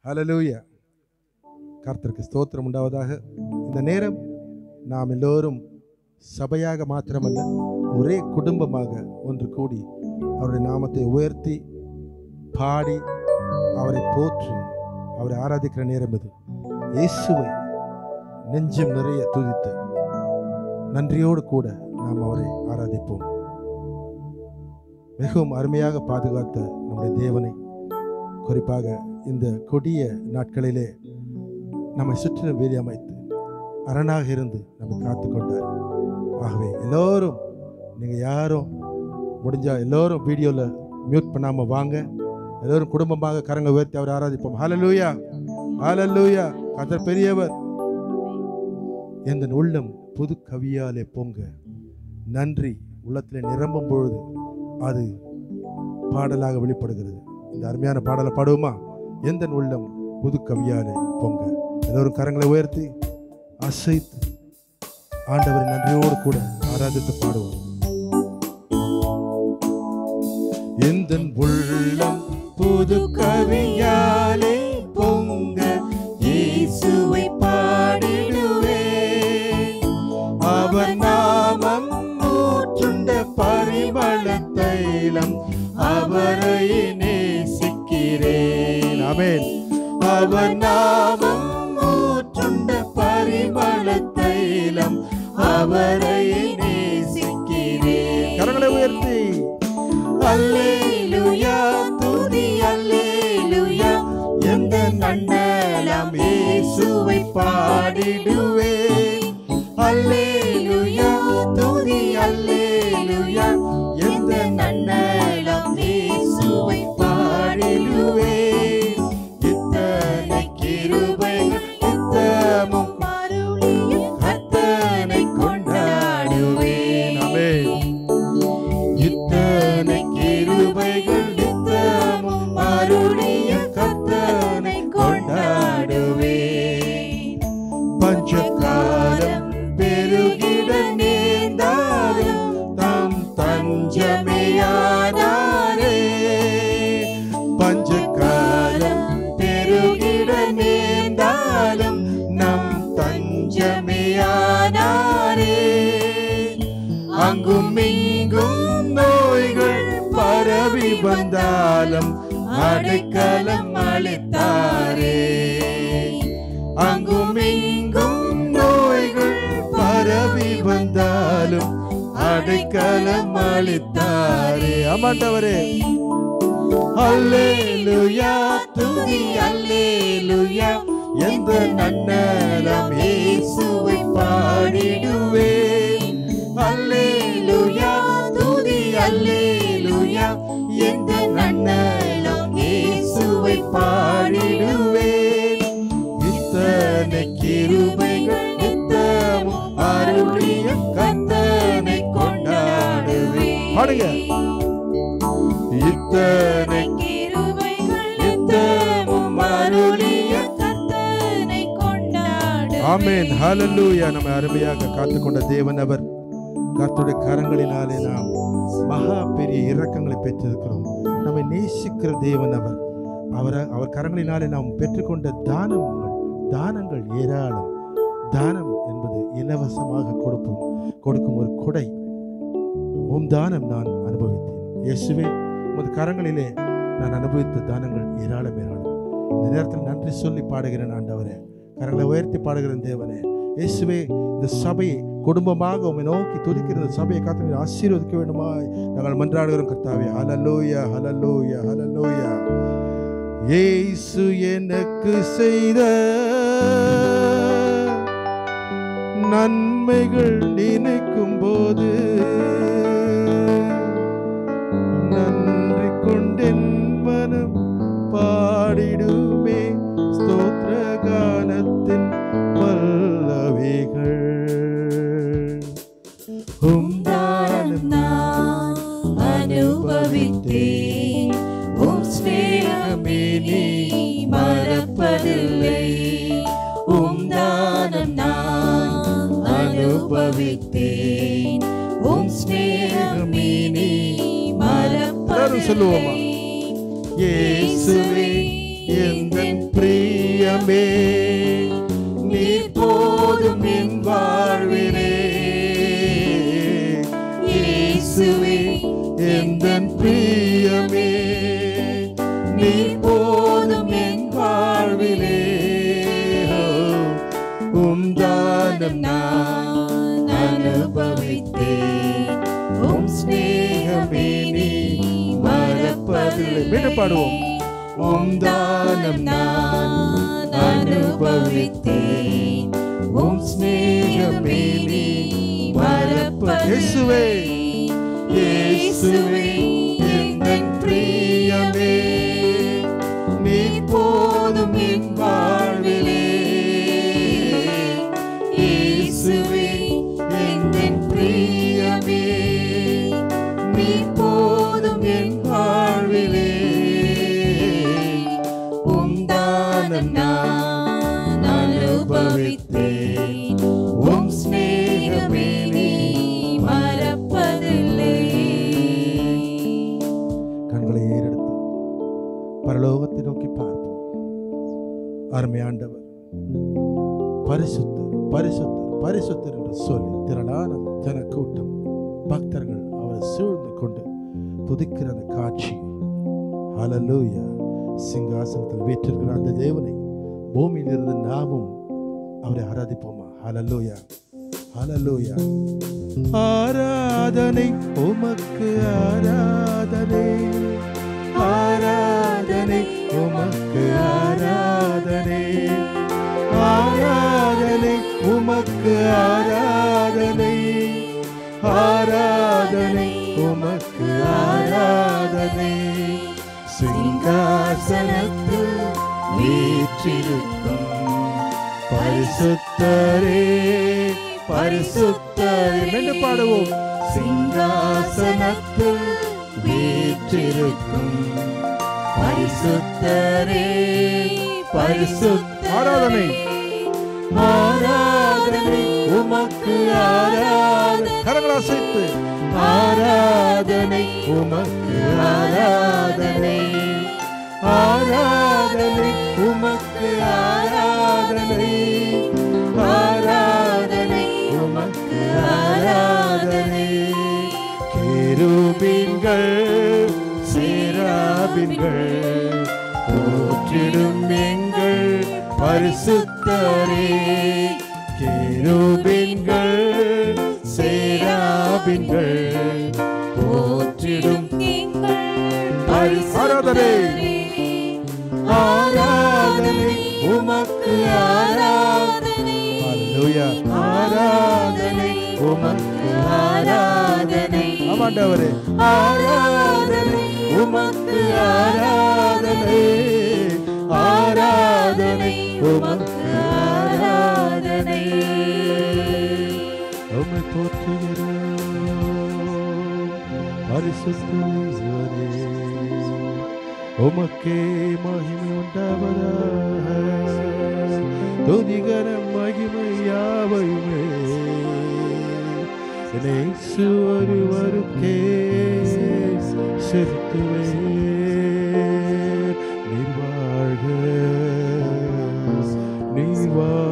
ஹalleluya கர்த்தருக்கு ஸ்தோத்திரம் உண்டாவதாக இந்த நேரம் நாம் எல்லோரும் சபையாக மாத்திரமல்ல ஒரே குடும்பமாக ஒன்று கூடி அவருடைய நாமத்தை உயர்த்தி பாடி அவரை போற்றி அவரை ஆராதிக்கிற நேரம் இது இயேசுவை நெஞ்சம் நிறைய துதித்து நன்றியோடு கூட நாம் அவரை ஆராதிப்போம் மிகவும் அருமையாக பாதுகாத்த நம்முடைய தேவனை குறிப்பாக இந்த கொடிய நாட்களிலே நம்மை சுற்றிலும் வேலி அமைத்து அரணாக இருந்து நம்மை காத்து கொண்டார் ஆகவே எல்லோரும் நீங்கள் யாரும் முடிஞ்சா எல்லோரும் வீடியோவில் மியூட் பண்ணாமல் வாங்க எல்லோரும் குடும்பமாக கரங்க உயர்த்தி அவர் ஆராதிப்போம் ஹalleluya ஹalleluya கர்த்தர் பெரியவர் எந்த உள்ளம் புது கவியாலே பொங்க நன்றி உள்ளத்தில் நிரம்பும் பொழுது அது பாடலாக வெளிப்படுகிறது இந்த அருமையான பாடலை பாடுவோமா எந்த உள்ளம் புது கவியாலே பொங்க எல்லோரும் கரங்களை உயர்த்தி அசைத்து ஆண்டவரை நன்றியோடு கூட ஆராதித்து பாடுவோம் எந்த உள்ளம் புது கவியாலே பொங்க இயேசுவை பாடிடுவே அவர் நாமம் ஊற்றுண்ட பரிமள தைலம் அவரை நேசிக்கிறேன் ஆமென் அவர் நாமம் ஊற்றுண்ட பரிமள தைலம் அவரை நேசிக்கிறேன் கரங்களை உயர்த்தி அல்லேலூயா துதி அல்லேலூயா எந்த நன்னலாம் இயேசுவை பாடிடுவேன் அல்லேலூயா துதி அல்லேலூயா எந்த நன்னலாம் இயேசுவை பாடிடுவேன் இத்தனை கிருபைகள் இத்தமும் கத்தனை கொண்டாடுவேன் ஆமென் இத்தனை கிருபைகள் நித்தமும் அருளிய கர்த்தனை கொண்டாடுவேன் பஞ்சகாலம் பெருகிட நேர்ந்தாலும் தாம் தஞ்சமையானாரே பஞ்சகாலம் பெருகிட நேர்ந்தாலும் நம் தஞ்சமையானாரே அங்கும் இங்கும் நோய்கள் பரவி வந்தாலும் அடைக்கலம் அளித்தாரே அங்கும் இங்கும் நோய்கள் பரவி வந்தாலும் அடைக்கலம் அளித்தாரே ஆமாண்டவரே அல்லேலூயா துதி அல்லேலூயா எந்த நன்னலம் இயேசுவை பாடிடுவேன் அல்லேலூயா துதி அல்லேலூயா எந்த நன்னலம் இயேசுவை பாடிடுவேன் இத்தனை கிருபைகள் நித்தமும் அருளிய கத்தனை கொண்டாடுவேன் பாடுங்க இத்தனை நித்தமும் அருளிய ஆமென் ஹalleluya நம்ம அருமையாக காத்துக்கொண்ட தேவன் அவர் கர்த்தருடைய கரங்களினாலே நாம் மகா பெரிய இரக்கங்களை பெற்றிருக்கிறோம் நம்மை நேசிக்கிற தேவன் அவர் அவர் அவர் கரங்களினாலே நாம் பெற்றுக்கொண்ட தானங்கள் தானங்கள் ஏராளம் தானம் என்பது இலவசமாக கொடுப்போம் கொடுக்கும் ஒரு கொடை உம் தானம் நான் அனுபவித்தேன் இயேசுவே உமது கரங்களிலே நான் அனுபவித்த தானங்கள் ஏராளம் ஏராளம் இந்த நேரத்தில் நன்றி சொல்லி பாடுகிறேன் ஆண்டவரே கரங்களை உயர்த்தி பாடுகிறேன் தேவனே இயேசுவே இந்த சபையை குடும்பமாக உம்மை நோக்கி துதிக்கிற இந்த சபையை காத்து நீர் ஆசீர்வதிக்க வேண்டுமாய் நாங்கள் மன்றாடுகிறோம் கர்த்தாவே ஹalleluya ஹalleluya ஹalleluya இயேசு எனக்கு செய்த நன்மைகள் நினைக்கும் போது நன்றி கொண்டென் மனம் பாடிடுமே ஸ்தோத்திர கானத்தின் பல்லவிகள் உம் தானம் நான் அனுபவித்தேன் உம் ஸ்நேகமே நீ மறப்பதில்லை உம் தானம் நான் அனுபவித்தேன் உம் ஸ்நேகமே நீ எல்லாரும் சொல்லுவோமா? மறப்பதில்லை இயேசுவே எந்தன் பிரிய பிரியமே நீர் போதும் என் வாழ்விலே இயேசுவே எந்தன் பிரியமே நீர் போதும் என் வாழ்விலே உம் தானம் நான் அனுபவித்தேன் உம் ஸ்நேகமே நீ மறப்பதில்லை மீண்டும் பாடுவோம் உம் தானம் நான் அனுபவித்தேன் உம் ஸ்நேகமே நீ மறப்பதில்லை இயேசுவே இயேசுவே எந்தன் பிரியமே நீ போதும் என் வாழ்விலே இயேசுவே எந்தன் பிரியமே நீ போதும் என் வாழ்விலே உம் தானம் நான் அனுபவித்தேன் உம் ஸ்நேகமே நீ மறப்பதில்லை கண்களை ஏறெடுத்து பரலோகத்தை நோக்கி பார்ப்போம் அருமையாண்டவர் பரிசுத்தர் பரிசுத்தர் பரிசுத்தர் என்று சொல்லி திரளான ஜன கூட்டம் பக்தர்கள் அவரை சூழ்ந்து கொண்டு துதிக்கிற அந்த காட்சி ஹalleluya சிங்காசனத்தில் வீற்றிருக்கிற அந்த தேவனை பூமியில் இருந்து நாமும் அவரை ஆராதிப்போமா ஹalleluya ஹalleluya ஆராதனை உமக்கு ஆராதனை ஆராதனை உமக்கு ஆராதனை ஆராதனை உமக்கு ஆராதனை ஆராதனை உமக்கு ஆராதனை சிங்காசனத்தில் வீற்றிருக்கும் பரிசுத்தரே பரிசுத்தரே என்று பாடுவோம் சிங்காசனத்தில் வீற்றிருக்கும் பரிசுத்தரே பரிசுத்த ஆராதனை ஆராதனை உமக்கு ஆராதனை கரங்கள் அசைத்து ஆராதனை உமக்கு ஆராதனை ஆராதனை உமக்கு ஆராதனை ஆராதனை உமக்கு ஆராதனை கேருபீன்கள் சேராபின்கள் போற்றிடும் எங்கள் பரிசுத்தரே கேருபீன்கள் சேராபின்கள் போற்றிடும் ஆராதனை ஆராதனை உமக்கு ஆராதனை ஹalleluya ஆராதனை உமக்கு ஆராதனை ஆமாண்டவரே ஆராதனை உமக்கு ஆராதனை ஆராதனை உமக்கு ஆராதனை உம்மை போற்றுகிறோம் பரிசுத்தரே உமக்கே மகிமை உண்டாவதாக துதிகரம் மகிமை யாவையுமே இயேசு ஒருவருக்கே செலுத்துவே நீர் வாழ்க நீர்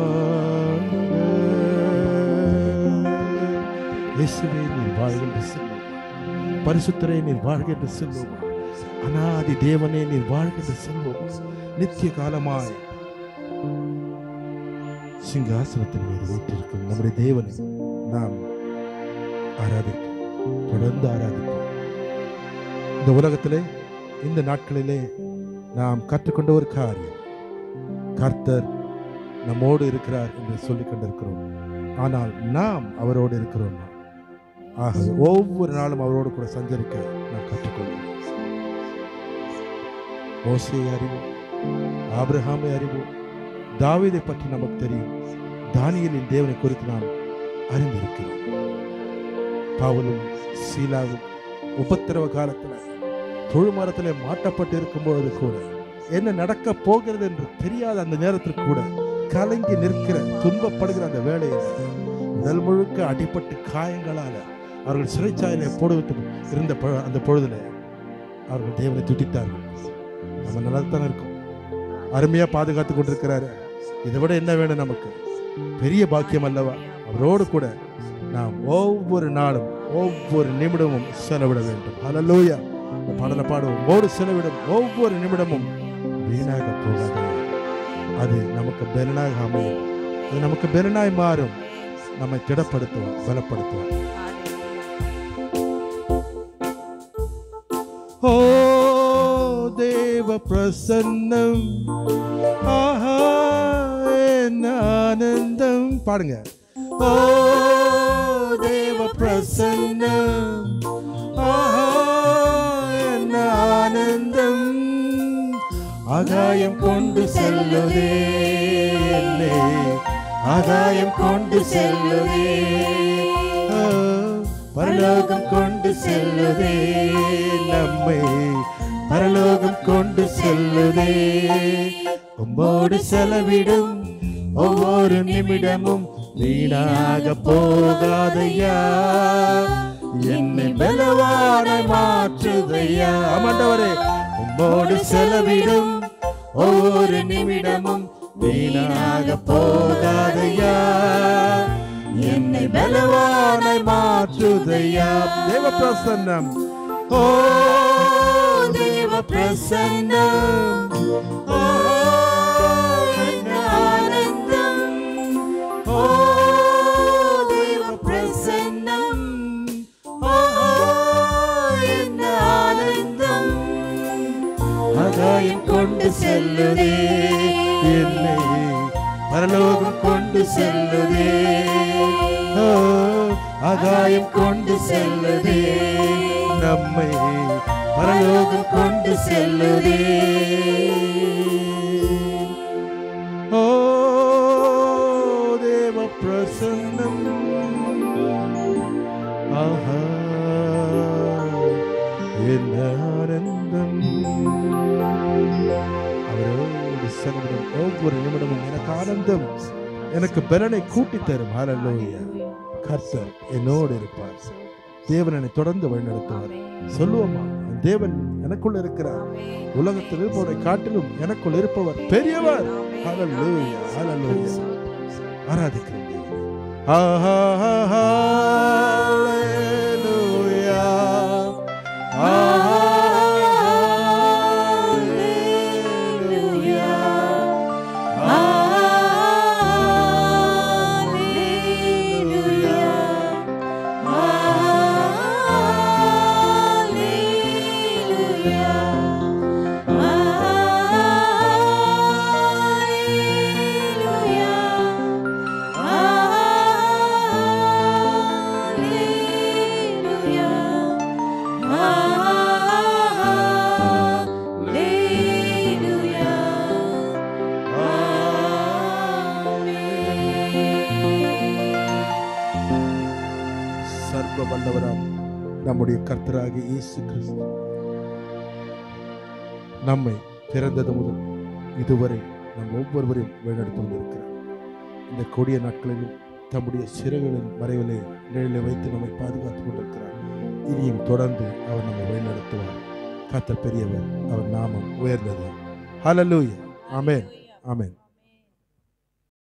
வாழ்க இயேசுவே நீர் வாழ்க என்று சொல்லுவோம் பரிசுத்தரே நீர் வாழ்க என்று சொல்லுவோம் அனாதி தேவனே நீர் வாழ்க என்று சொல்லுவோம் நித்திய காலமாய் சிங்காசனத்தின் மீது வீட்டிருக்கும் நம்முடைய தேவனை நாம் ஆராதிப்போம் தொடர்ந்து ஆராதிப்போம் இந்த உலகத்திலே இந்த நாட்களிலே நாம் கற்றுக்கொண்ட ஒரு காரியம் கர்த்தர் நம்மோடு இருக்கிறார் என்று சொல்லிக் கொண்டிருக்கிறோம் ஆனால் நாம் அவரோடு இருக்கிறோம் ஆகவே ஒவ்வொரு நாளும் அவரோடு கூட சஞ்சரிக்க நாம் கற்றுக்கொள்வோம் மோசையை அறிவோம் ஆபிரகாமை அறிவோம் தாவீதை பற்றி நமக்கு தெரியும் தானியலின் தேவனை குறித்து நாம் அறிந்திருக்கிறோம் பவுலும் சீலாவும் உபத்திரவ காலத்தில் தொழுமரத்திலே மாட்டப்பட்டு இருக்கும் பொழுது கூட என்ன நடக்க போகிறது என்று தெரியாத அந்த நேரத்தில் கூட கலங்கி நிற்கிற துன்பப்படுகிற அந்த வேளையில் உடல் முழுக்க அடிபட்டு காயங்களால அவர்கள் சிறைச்சாலையிலே போடுவிட்டு இருந்த பொ- அந்த பொழுதுல அவர்கள் தேவனை துதித்தார்கள் நம்ம நல்லா தானே இருக்கோம் அருமையா பாதுகாத்து கொண்டிருக்கிறாரு இதை விட என்ன வேணும் நமக்கு பெரிய பாக்கியம் அல்லவா அவரோடு கூட நாம் ஒவ்வொரு நாளும் ஒவ்வொரு நிமிடமும் செலவிட வேண்டும் ஹalleluya இந்த பாடலை பாடுவோம் ஒவ்வொரு செலவிடும் ஒவ்வொரு நிமிடமும் வீணாக போகாது அது நமக்கு பெலனாக அமையும் அது நமக்கு பெலனாய் மாறும் நம்மை திடப்படுத்துவார் பலப்படுத்துவார் ஓ தேவ பிரசன்னம் ஆஹா என்ன ஆனந்தம் பாடுங்க ஓ தேவ பிரசன்னம் ஆஹா என்ன ஆனந்தம் ஆகாயம் கொண்டு செல்லுதே என்னை ஆகாயம் கொண்டு செல்லுதே ஓ, பரலோகம் கொண்டு செல்லுதே நம்மை பரலோகம் கொண்டு செல்லுதே உம்மோடு செலவிடும் ஒவ்வொரு நிமிடமும் வீணாக போகாதையா என்னை பலவான மாற்றுதையா ஆமாண்டவரே உம்மோடு செலவிடும் ஒவ்வொரு நிமிடமும் வீணாக போகாதையா என்னை பலவானாய் மாற்றுதையா தேவ பிரசன்னம் ஓ தேவ பிரசன்னம் ஓ என்ன ஆனந்தம் ஓ தேவ பிரசன்னம் ஓ என்ன ஆனந்தம் ஆகாயம் கொண்டு செல்லுதே என்னை பரலோகம் கொண்டு செல்லுதே ஓ, ஆகாயம் கொண்டு செல்லுதே நம்மை பரலோகம் கொண்டு செல்லுதே ஓ தேவ பிரசன்னம் ஆஹா என்ன ஆனந்தம் அவரோடு செலவிடும் ஒவ்வொரு நிமிடமும் எனக்கு ஆனந்தம் எனக்கு பலனை கூட்டி தரும் ஹalleluya கர்த்தர் என்னோடு இருப்பார் தேவன் என்னை தொடர்ந்து வழிநடத்துவார் சொல்லுவோமா தேவன் எனக்குள்ள இருக்கிறார் உலகத்தில் இருப்பவரை காட்டிலும் எனக்குள் இருப்பவர் பெரியவர் ஹalleluya ஹalleluya ஆராதிக்கிறோம் தேவனை. ஆஹா ஹalleluya சர்வ வல்லவராம் நம்முடைய கர்த்தராகிய இயேசு கிறிஸ்து நம்மை பிறந்தது முதல் இதுவரை நம் ஒவ்வொருவரையும் வழிநடத்தி வந்திருக்கிறார் இந்த கொடிய நாட்களிலும் தம்முடைய சிறகுகளின் மறைவிலே நிழலை வைத்து நம்மை பாதுகாத்துக் கொண்டிருக்கிறார் இனியும் தொடர்ந்து அவர் நம்மை வழிநடத்துவார் கர்த்தர் பெரியவர் அவர் நாமம் உயர்ந்தது ஹalleluya ஆமென் ஆமென்